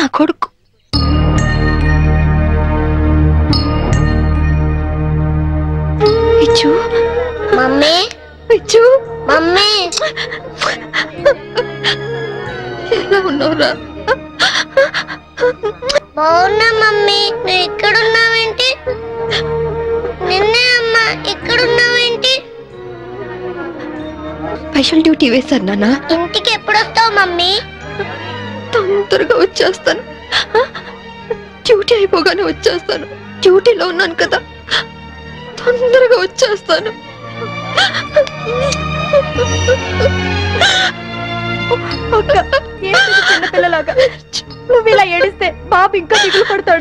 కొడుకు పిచ్చు మమ్మీ పిచ్చు మమ్మీ ఎలా ఉన్నావురా బాగున్నా మమ్మీ నువ్వు ఇక్కడున్నావేంటి నిన్నే అమ్మా ఇక్కడున్నావేంటి స్పెషల్ డ్యూటీ వేశారు నాన్న ఇంటికి ఎప్పుడు వస్తావు మమ్మీ తొందరగా వచ్చేస్తాను డ్యూటీ అయిపోగానే వచ్చేస్తాను డ్యూటీలో ఉన్నాను కదా తొందరగా వచ్చేస్తాను చిన్నపిల్లలాగా నువ్వు ఇలా ఏడిస్తే బాబు ఇంకా దిగులు పడతాడు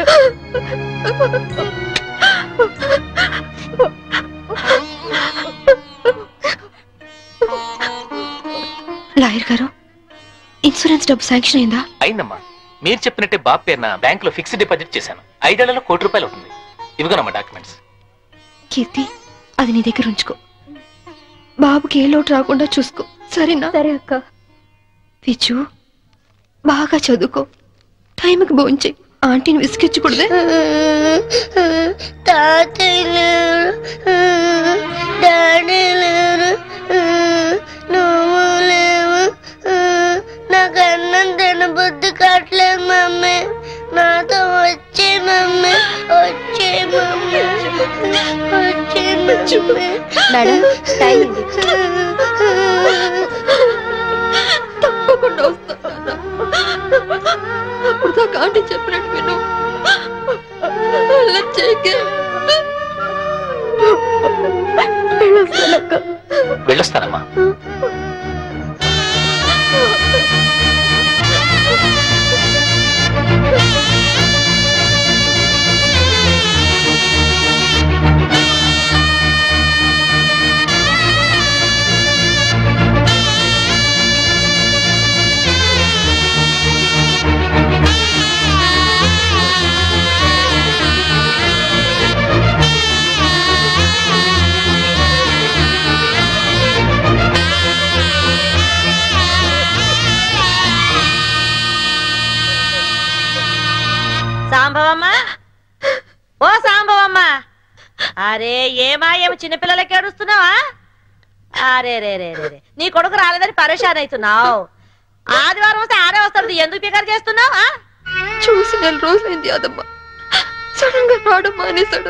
లాయర్ గారు ఇన్సూరెన్స్ డబ్బు శాంక్షన్ అయిందా అయిందమ్మా మీరు చెప్పినట్టే బాబు పేరున బ్యాంక్ లో ఫిక్స్డ్ డిపాజిట్ చేశాను ఐదేళ్లలో కోటి రూపాయలు అవుతుంది ఇవిగోనమ్మా డాక్యుమెంట్స్ కీర్తి అది నీ దగ్గర ఉంచుకో బాబుకి ఏ లోటు రాకుండా చూసుకో సరేనా సరే అక్క పిచ్చు బాగా చదువుకో టైంకి భోంచే ఆంటీని విసిగించకూడదే తాతయ్య లేరు డాడీ లేరు నువ్వు లేవు నాకు అన్నం తినబుద్ధి కావట్లేదు మమ్మీ నాతో వచ్చే మమ్మీ వచ్చే మమ్మీ వచ్చే మమ్మీ మేడం టైం ఇది తప్పకుండా వస్తాను అప్పుడు దాకా ఆంటీ చెప్పినట్టు విను అలా చేయకే వెళ్ళొస్తానమ్మా సాంబవమ్మ ఓ సాంబవమ్మ అరే ఏమా ఏమి చిన్నపిల్లలకి ఏడుస్తున్నావా అరే రే రే రే రే. నీ కొడుకు రాలేదని పరేషాన్ అవుతున్నావు ఆదివారం వస్తే ఆడే వస్తాడు ఎందుకు పికర్ చేస్తున్నావు ఆ? చూసి నెల రోజులైంది అదమ్మ సడన్ గా రావడం మానేశాడు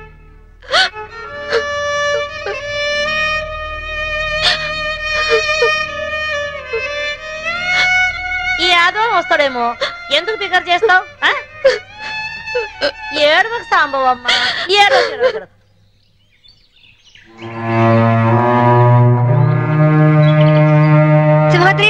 ఈ ఆదివారం వస్తాడేమో ఎందుకు పికర్ చేస్తావు ఏడుగు సాంబవమ్మ ఏడు ఏడు సింహాద్రి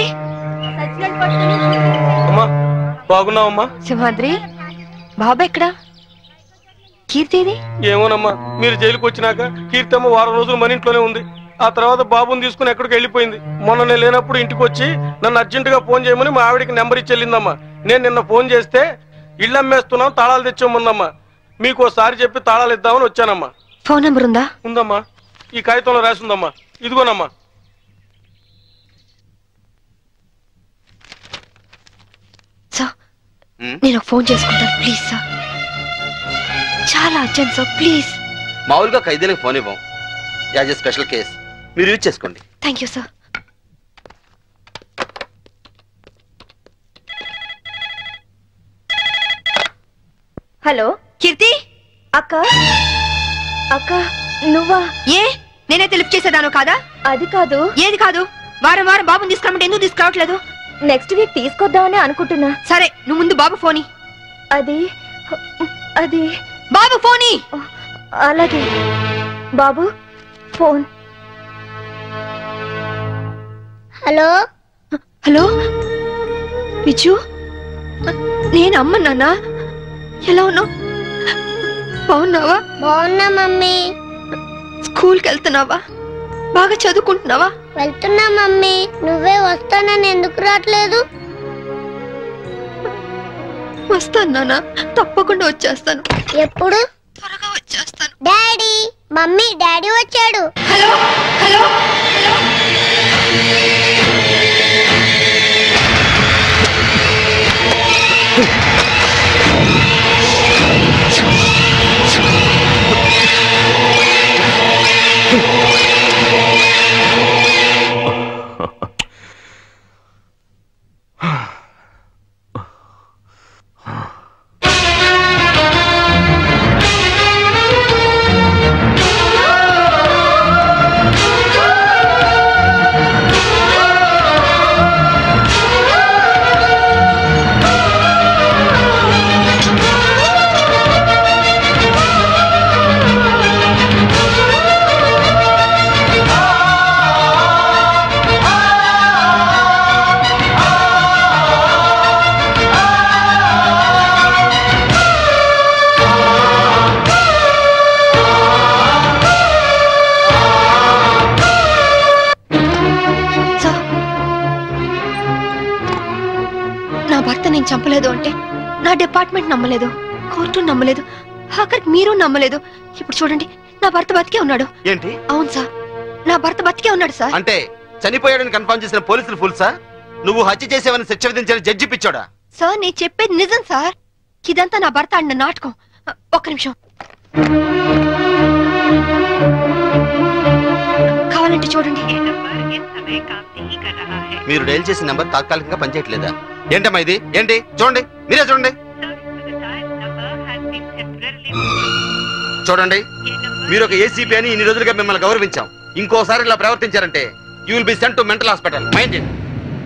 అమ్మా బాగున్నావమ్మా సింహాద్రి బాబా ఎక్కడా కీర్తిది ఏమోనమ్మా మీరు జైలుకి వచ్చినాక కీర్తమ్మ వారం రోజులు మన ఇంట్లోనే ఉంది ఆ తర్వాత బాబుని తీసుకుని ఎక్కడికి వెళ్ళిపోయింది మొన్న నేను లేనప్పుడు ఇంటికి వచ్చి నన్ను అర్జెంట్ గా ఫోన్ చేయమని మా ఆవిడకి నెంబర్ ఇచ్చి వెళ్ళిందమ్మా నేను నిన్న ఫోన్ చేస్తే ఇల్లు అమ్మేస్తున్నాం తాళాలు తెచ్చామన్నమ్మా మీకు ఒకసారి చెప్పి తాళాలు ఇద్దామని వచ్చానమ్మా ఫోన్ నెంబర్ ఉందా ఉందమ్మా ఈ కాగితంలో రాసి ఉందమ్మా ఇదిగోనమ్మా సార్ నేను ఒక ఫోన్ చేసుకుంటాను ప్లీజ్ సార్ చాలా అర్జెంట్ సార్ ప్లీజ్ మామూలుగా ఖైదీలకు ఫోన్ ఇవ్వం యాజ్ ఎ స్పెషల్ కేస్ మీరు యూజ్ చేసుకోండి thank you sir hello Keerthi అక్క అక్క నువ్వా ఏ నేనే తెలుపు చేసేదాను కాదా అది కాదు ఏది కాదు వారం వారం బాబుని తీసుకురమ్మంటే ఎందుకు తీసుకురావట్లేదు నెక్స్ట్ వీక్ తీసుకొద్దామని అనుకుంటున్నా సరే నువ్వు ముందు బాబు ఫోని అది అది బాబు ఫోని అలాగే బాబు ఫోన్ హలో హలో విజు నేను అమ్మ నాన్న ఎలా ఉన్నావు బాగున్నావా బాగున్నా మమ్మీ స్కూల్కి వెళ్తున్నావా బాగా చదువుకుంటున్నావా వెళ్తున్నా మమ్మీ నువ్వే వస్తానని ఎందుకు రావట్లేదు వస్తాను నాన్న తప్పకుండా వచ్చేస్తాను ఎప్పుడు త్వరగా వచ్చేస్తాను డాడీ మమ్మీ డాడీ వచ్చాడు హలో హలో హలో నమ్మలేదు అంటే నా డిపార్ట్మెంట్ నమ్మలేదు కోర్టు నమ్మలేదు ఆఖరికి మీరు నమ్మలేదు ఇప్పుడు చూడండి నా భర్త బతికే ఉన్నాడు ఏంటి అవును సార్ నా భర్త బతికే ఉన్నాడు సార్ అంటే చనిపోయాడని కన్ఫర్మ్ చేసిన పోలీసులు ఫుల్ సార్ నువ్వు హత్య చేసేవని శిక్ష విధించిన జడ్జి పిచ్చోడా సార్ నేను చెప్పేది నిజం సార్ ఇదంతా నా భర్త ఆడిన నాటకం ఒక్క నిమిషం కావాలంటే చూడండి మీరు డైల్ చేసిన నెంబర్ తాత్కాలికంగా పనిచేయట్లేదా ఏంటమ్మా ఇది ఏంటి చూడండి మీరే చూడండి చూడండి మీరు ఒక ఏసీపీ అని ఇన్ని రోజులుగా మిమ్మల్ని గౌరవించాం ఇంకోసారి ఇలా ప్రవర్తించారంటే you will be sent to mental hospital mind it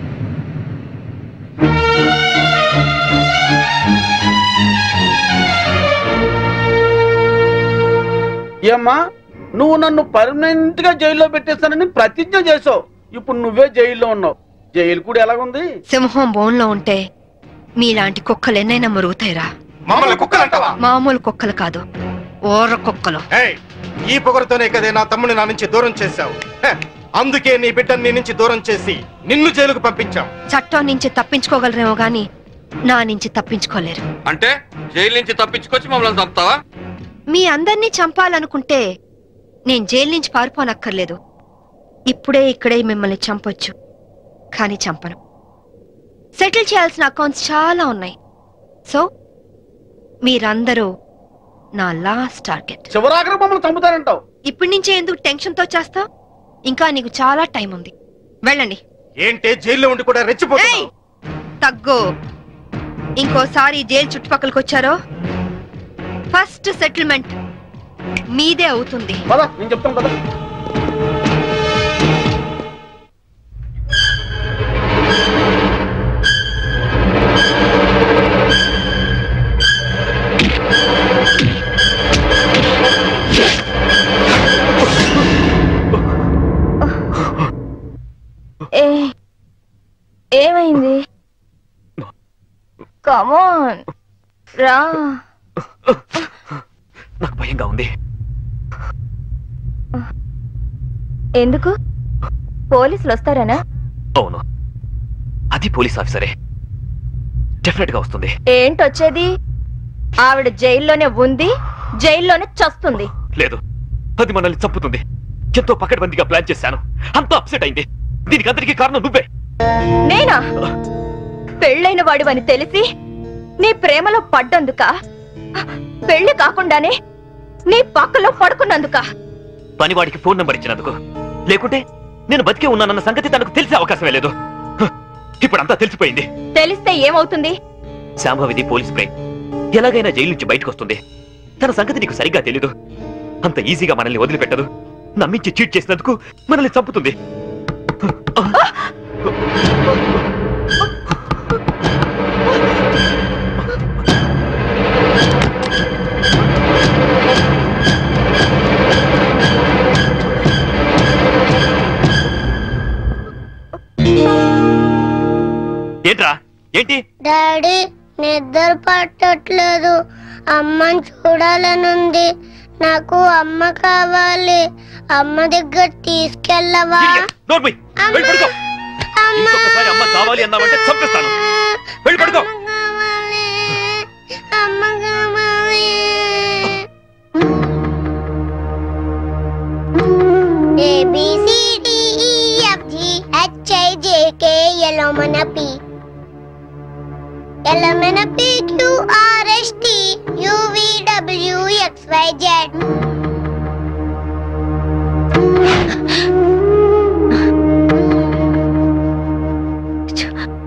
ఏమ్మా నువ్వు నన్ను పర్మనెంట్ గా జైల్లో పెట్టేస్తానని ప్రతిజ్ఞ చేసావు ఇప్పుడు నువ్వే జైల్లో ఉన్నావు జైలు కూడా ఎలాగుంది సింహం బోన్లో ఉంటే మీలాంటి కుక్కలు ఎన్నైనా మురుగుతాయిరా మమ్మల్ని కుక్కలంటావా మామూలు కుక్కలు కాదు ఓర్ర కుక్కలు ఏయ్, ఈ పొగరుతోనే కదే నా తమ్ముని నా నుంచి దూరం చేశావు హ, అందుకే నీ బిడ్డని నీ నుంచి దూరం చేసి నిన్ను జైలుకు పంపించాం చట్టం నుంచి తప్పించుకోగలరేమో గాని నా నుంచి తప్పించుకోలేరు అంటే జైలు నుంచి తప్పించుకొచ్చి మమ్మల్ని చంపుతావా మీ అందరినీ చంపాలనుకుంటే నేను జైలు నుంచి పారిపోనక్కర్లేదు ఇప్పుడే ఇక్కడే మిమ్మల్ని చంపొచ్చు కానీ చంపను సెటిల్ చేయాల్సిన అకౌంట్స్ చాలా ఉన్నాయి సో మీరందరూ నా లాస్ట్ టార్గెట్ చివరాఖరి మమ్మల్ని చంపుతానంటావు ఇప్పటి నుంచే ఎందుకు టెన్షన్తో చేస్తావు ఇంకా నీకు చాలా టైం ఉంది వెళ్ళండి ఏంటే జైల్లో ఉండి కూడా ఏయ్! రెచ్చిపోతున్నావు తగ్గు ఇంకోసారి జైలు చుట్టుపక్కలకి వచ్చారో ఫస్ట్ సెటిల్మెంట్ మీదే అవుతుంది పదా నేను చెప్తాను కదా ఏ ఏమైంది కమోన్ రా నాకు భయంగా ఉంది ఎందుకు పోలీసులు వస్తారనా అవును అది పోలీస్ ఆఫీసరే డెఫినెట్ గా వస్తుంది ఏంటొచ్చేది ఆవిడ జైల్లోనే ఉంది జైల్లోనే చస్తుంది లేదు అది మనల్ని చంపుతుంది ఎంతో పకడ్బందీగా ప్లాన్ చేశాను అంతా అప్సెట్ అయింది దీనికి అందరికీ కారణం నువ్వే నేనా పెళ్ళైన వాడివని తెలిసి నీ ప్రేమలో పడ్డందుక పెళ్లి కాకుండానే నీ పక్కలో పడుకున్నందుక పనివాడికి ఫోన్ నంబర్ ఇచ్చినందుకు లేకుంటే నేను బతికే ఉన్నానన్న సంగతి తనకు తెలిసే అవకాశమే లేదు హ, ఇప్పుడంతా తెలిసిపోయింది తెలిస్తే ఏమవుతుంది శాంభవిది పోలీస్ బ్రెయిన్ ఎలాగైనా జైలు నుంచి బయటకు వస్తుంది తన సంగతి నీకు సరిగ్గా తెలీదు అంత ఈజీగా మనల్ని వదిలిపెట్టదు నమ్మించి చీట్ చేసినందుకు మనల్ని చంపుతుంది ఏంట్రా ఏంటి డాడీ నిద్ర పట్టట్లేదు అమ్మని చూడాలనుంది నాకు అమ్మ కావాలి అమ్మ దగ్గర తీసుకెళ్ళవా Idiot! నోర్మై వెళ్ళి పడుకో ఇంకొకసారి అమ్మ కావాలి అన్నావంటే చంపేస్తాను వెళ్ళి పడుకో అమ్మ కావాలి అమ్మ కావాలి A B C D E F G H I J K L M N P L M N P Q R S T U V W X Y Z